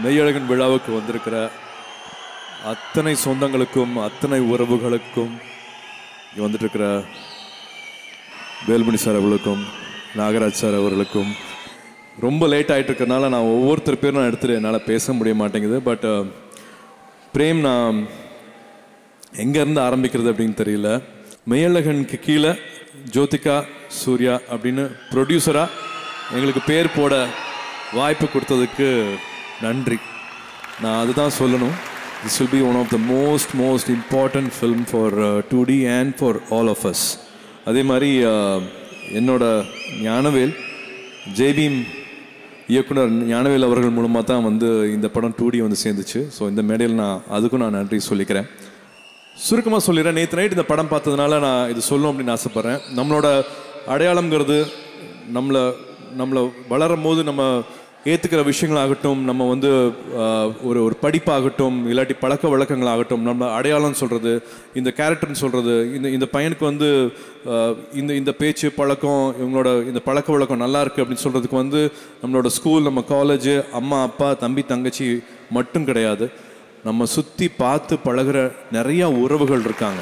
மெய்யழகன் விழாவுக்கு வந்திருக்கிற அத்தனை சொந்தங்களுக்கும் அத்தனை உறவுகளுக்கும் இங்கே வந்துட்டு இருக்கிற வேல்மணி சார் அவர்களுக்கும் நாகராஜ் சார் அவர்களுக்கும் ரொம்ப லேட் ஆகிட்டு இருக்கறனால நான் ஒவ்வொருத்தர் பேரும் நான் எடுத்துட்டு என்னால் பேச முடிய மாட்டேங்குது பட் பிரேம் நான் எங்கேருந்து ஆரம்பிக்கிறது அப்படின்னு தெரியல மெய்யழகனுக்கு கீழே ஜோதிகா சூர்யா அப்படின்னு ப்ரொடியூசராக எங்களுக்கு பேர் போட வாய்ப்பு கொடுத்ததுக்கு நன்றி நான் அதுதான் சொல்லணும் this will be one of the most most important film for two D and for all of us அதே மாதிரி uh, என்னோட ஞானவேல் ஜெய்பீம் இயக்குனர் ஞானவேல் அவர்கள் மூலமாக தான் வந்து இந்த படம் டூ டி வந்து சேர்ந்துச்சு ஸோ இந்த மேடையில் நான் அதுக்கும் நான் நன்றி சொல்லிக்கிறேன் சுருக்கமாக சொல்லிடுறேன் நேற்று நைட் இந்த படம் பார்த்ததுனால நான் இது சொல்லணும் அப்படின்னு ஆசைப்பட்றேன் நம்மளோட அடையாளம்ங்கிறது நம்மளை நம்மளை வளரும் போது நம்ம ஏற்றுக்கிற விஷயங்களாகட்டும் நம்ம வந்து ஆஹ், ஒரு ஒரு படிப்பாகட்டும் இல்லாட்டி பழக்க வழக்கங்களாகட்டும் நம்ம அடையாளம் சொல்கிறது இந்த கேரக்டர்னு சொல்கிறது இந்த இந்த பையனுக்கு வந்து ஆஹ், இந்த இந்த பேச்சு பழக்கம் இவங்களோட இந்த பழக்க வழக்கம் நல்லா இருக்கு அப்படின்னு சொல்கிறதுக்கு வந்து நம்மளோட ஸ்கூல் நம்ம காலேஜ் அம்மா அப்பா தம்பி தங்கச்சி மட்டும் கிடையாது நம்ம சுற்றி பார்த்து பழகுற நிறையா உறவுகள் இருக்காங்க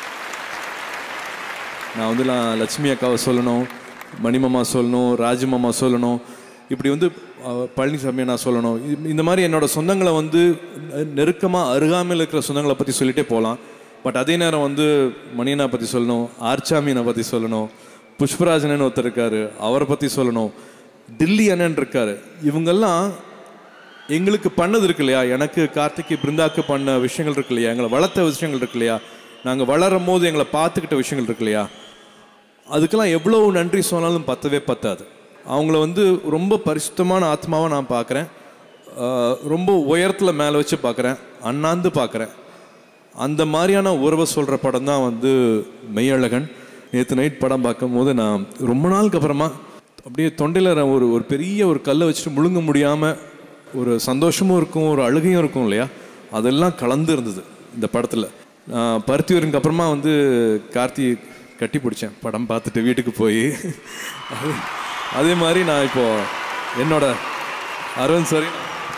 நான் வந்து நான் லட்சுமி அக்காவை சொல்லணும் மணிமாமா சொல்லணும் ராஜமாமா சொல்லணும் இப்படி வந்து அஹ், பழனிசாமியை நான் சொல்லணும் இது- இந்த மாதிரி என்னோட சொந்தங்களை வந்து நெருக்கமாக அருகாமையில் இருக்கிற சொந்தங்களை பற்றி சொல்லிட்டே போகலாம் பட் அதே நேரம் வந்து மணியனை பற்றி சொல்லணும் ஆர்ச்சாமியனை பற்றி சொல்லணும் புஷ்பராஜனன் ஒருத்தர் இருக்காரு அவரை பற்றி சொல்லணும் டில்லி அண்ணன் இருக்காரு இவங்கெல்லாம் எங்களுக்கு பண்ணது இருக்கு இல்லையா எனக்கு கார்த்திக்கு பிருந்தாக்கு பண்ண விஷயங்கள் இருக்கு இல்லையா எங்களை வளர்த்த விஷயங்கள் இருக்கு இல்லையா நாங்கள் வளரும் போது எங்களை பார்த்துக்கிட்ட விஷயங்கள் இருக்கு இல்லையா அதுக்கெல்லாம் எவ்வளவு நன்றி சொன்னாலும் பத்தவே பத்தாது அவங்கள வந்து ரொம்ப பரிசுத்தமான ஆத்மாவை நான் பார்க்குறேன் ரொம்ப உயரத்தில் மேலே வச்சு பார்க்குறேன் அண்ணாந்து பார்க்குறேன் அந்த மாதிரியான உறவை சொல்கிற படம் தான் வந்து மெய்யழகன் நேற்று நைட் படம் பார்க்கும்போது நான் ரொம்ப நாளுக்கு அப்புறமா அப்படியே தொண்டையில் ஒரு ஒரு பெரிய ஒரு கல்லை வச்சுட்டு முழுங்க முடியாமல் ஒரு சந்தோஷமும் இருக்கும் ஒரு அழுகையும் இருக்கும் இல்லையா அதெல்லாம் கலந்து இருந்தது இந்த படத்தில் பருத்தியூருக்கு அப்புறமா வந்து கார்த்தி கட்டி பிடிச்சேன் படம் பார்த்துட்டு வீட்டுக்கு போய் அது அதே மாதிரி நான் இப்போ என்னோட Aravind sorry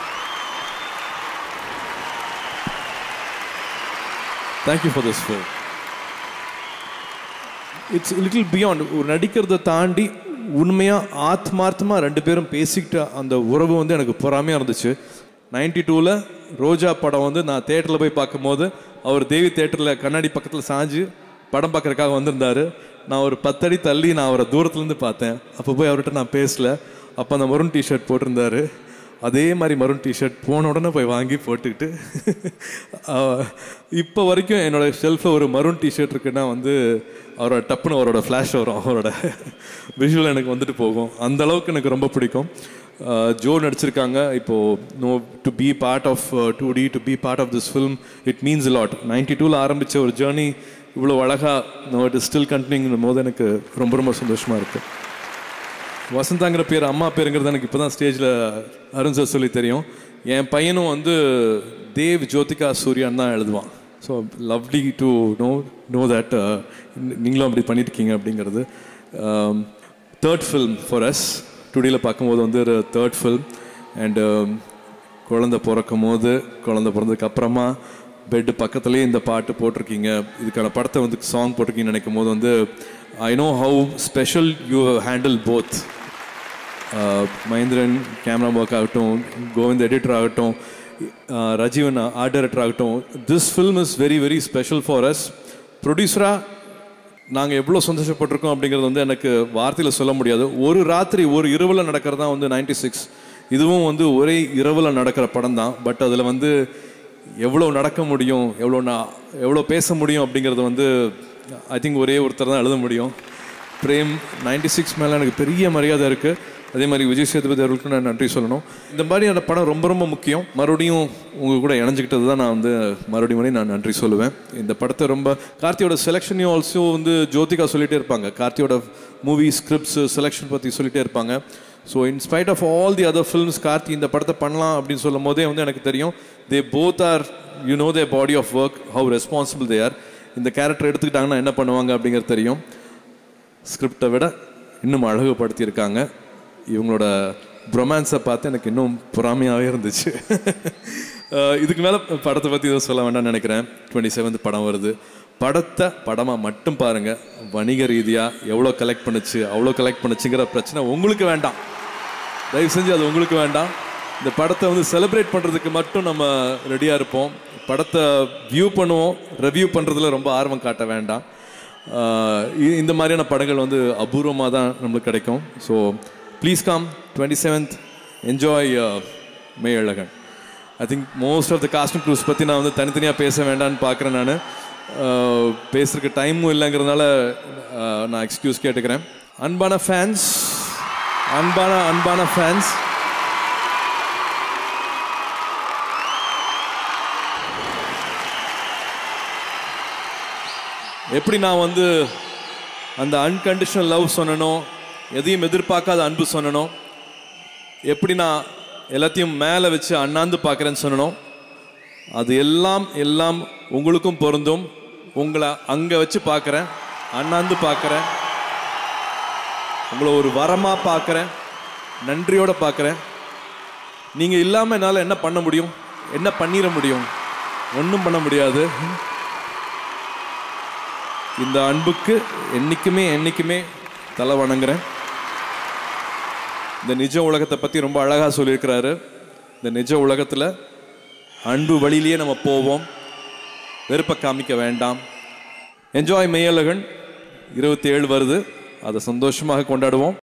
thank you for this film it's little beyond ஒரு நடிக்கிறதை தாண்டி உண்மையாக ஆத்மார்த்தமாக ரெண்டு பேரும் பேசிக்கிட்ட அந்த உறவு வந்து எனக்கு பொறாமையாக இருந்துச்சு நைன்டி டூவில் ரோஜா படம் வந்து நான் தேட்டரில் போய் பார்க்கும்போது அவர் தேவி தேட்டரில் கண்ணாடி பக்கத்தில் சாஞ்சு படம் பார்க்கறதுக்காக வந்திருந்தாரு நான் ஒரு பத்தடி தள்ளி நான் அவரை தூரத்துலேருந்து பார்த்தேன் அப்போ போய் அவர்கிட்ட நான் பேசல அப்போ அந்த மருண் டிஷர்ட் போட்டிருந்தாரு அதே மாதிரி மருண் டிஷர்ட் போன உடனே போய் வாங்கி போட்டுக்கிட்டு இப்போ வரைக்கும் என்னோட ஷெல்ஃபில் ஒரு மருண் டிஷர்ட் இருக்குன்னா வந்து அவரோட டப்புன்னு அவரோட ஃப்ளாஷ் வரும் அவரோட விஷுவல் எனக்கு வந்துட்டு போகும் அந்த அளவுக்கு எனக்கு ரொம்ப பிடிக்கும் அஹ் ஜோ நடிச்சிருக்காங்க இப்போது know to be part of two D to be part of this film it means lot ninety டூவில் ஆரம்பித்த ஒரு ஜேர்னி இவ்வளோ அழகாக நோ இட் ஸ்டில் கண்டினியூங்கும் போது எனக்கு ரொம்ப ரொம்ப சந்தோஷமாக இருக்குது வசந்தாங்கிற பேர் அம்மா பேருங்கிறது எனக்கு இப்போ தான் ஸ்டேஜில் அருண் சார் சொல்லி தெரியும் என் பையனும் வந்து தேவ் ஜோதிகா சூர்யான் தான் எழுதுவான் so lovely to know no that நீங்களும் அப்படி பண்ணியிருக்கீங்க அப்படிங்கிறது தேர்ட் ஃபில்ம் ஃபார் அஸ் டுடேல பார்க்கும்போது வந்து ஒரு தேர்ட் ஃபில்ம் அண்டு குழந்தை பிறக்கும் போது குழந்தை பிறந்ததுக்கு அப்புறமா பெட்டு பக்கத்துலேயே இந்த பாட்டு போட்டிருக்கீங்க இதுக்கான படத்தை வந்து சாங் போட்டிருக்கீங்கன்னு நினைக்கும் போது வந்து I know how special you handle both Mahendran camera work ஆகட்டும் கோவிந்த் எடிட்டர் ஆகட்டும் uh, ரஜீவன் ஆர்ட் டைரக்டர் ஆகட்டும் this film is very very special for us ப்ரொடியூசராக நாங்கள் எவ்வளோ சந்தோஷப்பட்டிருக்கோம் அப்படிங்கிறது வந்து எனக்கு வார்த்தையில் சொல்ல முடியாது ஒரு ராத்திரி ஒரு இரவில் நடக்கிறது தான் வந்து நைன்டி சிக்ஸ் இதுவும் வந்து ஒரே இரவில் நடக்கிற படம் தான் பட் அதில் வந்து எவ்வளோ நடக்க முடியும் எவ்வளோ நான் எவ்வளோ பேச முடியும் அப்படிங்கிறது வந்து ஐ திங்க் ஒரே ஒருத்தர் தான் எழுத முடியும் பிரேம் நைன்டி சிக்ஸ் மேலே எனக்கு பெரிய மரியாதை இருக்குது அதே மாதிரி விஜய் சேதுபதி அவர்களுக்கு நான் நன்றி சொல்லணும் இந்த மாதிரியான படம் ரொம்ப ரொம்ப முக்கியம் மறுபடியும் உங்கள் கூட இணைஞ்சிக்கிட்டது தான் நான் வந்து மறுபடியும் மறுபடியும் நான் நன்றி சொல்லுவேன் இந்த படத்தை ரொம்ப கார்த்தியோட செலெக்ஷனையும் ஆல்சோ வந்து ஜோதிகா சொல்லிட்டே இருப்பாங்க கார்த்தியோட மூவி ஸ்கிரிப்ட்ஸ் செலெக்ஷன் பற்றி சொல்லிட்டே இருப்பாங்க so in spite of all the other films Karthi இந்த படத்தை பண்ணலாம் அப்படின்னு சொல்லும் போதே வந்து எனக்கு தெரியும் they both are you know they body of work how responsible they are இந்த கேரக்டர் எடுத்துக்கிட்டாங்கன்னா என்ன பண்ணுவாங்க அப்படிங்கிறது தெரியும் ஸ்கிரிப்டை விட இன்னும் அழகுபடுத்தியிருக்காங்க இவங்களோட ரொமான்ஸை பார்த்து எனக்கு இன்னும் பொறாமையாகவே இருந்துச்சு அஹ் இதுக்கு மேலே படத்தை பற்றி எதுவும் சொல்ல வேண்டாம்னு நினைக்கிறேன் டுவெண்ட்டி செவன்த் படம் வருது படத்தை படமாக மட்டும் பாருங்கள் வணிக ரீதியாக எவ்வளோ கலெக்ட் பண்ணுச்சு அவ்வளோ கலெக்ட் பண்ணுச்சுங்கிற பிரச்சனை உங்களுக்கு வேண்டாம் தயவு செஞ்சு அது உங்களுக்கு வேண்டாம் இந்த படத்தை வந்து செலிப்ரேட் பண்ணுறதுக்கு மட்டும் நம்ம ரெடியாக இருப்போம் படத்தை வியூ பண்ணுவோம் ரிவ்யூ பண்ணுறதுல ரொம்ப ஆர்வம் காட்ட வேண்டாம் ஆஹ் இ- இந்த மாதிரியான படங்கள் வந்து அபூர்வமாக தான் நம்மளுக்கு கிடைக்கும் so please come twenty seventh enjoy May Azhagan I think most of the costume crews பற்றி நான் வந்து தனித்தனியாக பேச வேண்டாம்னு பார்க்குறேன் நான் பேசுறதுக்கு டைமும் இல்லைங்கிறதுனால ஆஹ் நான் எக்ஸ்கியூஸ் கேட்டுக்கிறேன் அன்பான ஃபேன்ஸ் அன்பான அன்பான ஃபேன்ஸ் எப்படி நான் வந்து அந்த அன்கண்டிஷனல் லவ் சொன்னனோ எதையும் எதிர்பார்க்காத அன்பு சொன்னனோ எப்படி நான் எல்லாத்தையும் மேலே வச்சு அண்ணாந்து பார்க்குறேன்னு சொன்னனோ அது எல்லாம் எல்லாம் உங்களுக்கும் பொருந்தும் உங்களை அங்கே வச்சு பார்க்குறேன் அண்ணாந்து பார்க்குறேன் உங்களை ஒரு வரமாக பார்க்குறேன் நன்றியோட பார்க்குறேன் நீங்கள் இல்லாமல் என்னால் என்ன பண்ண முடியும் என்ன பண்ணிட முடியும் ஒன்றும் பண்ண முடியாது இந்த அன்புக்கு என்னைக்குமே என்னைக்குமே தலை வணங்குறேன் இந்த நிஜ உலகத்தை பற்றி ரொம்ப அழகாக சொல்லியிருக்கிறாரு இந்த நிஜ உலகத்தில் அன்பு வழியிலேயே நம்ம போவோம் வெறுப்பை காமிக்க வேண்டாம் என்ஜாய் மெய்யழகன் இருபத்தி ஏழு வருது அதை சந்தோஷமாக கொண்டாடுவோம்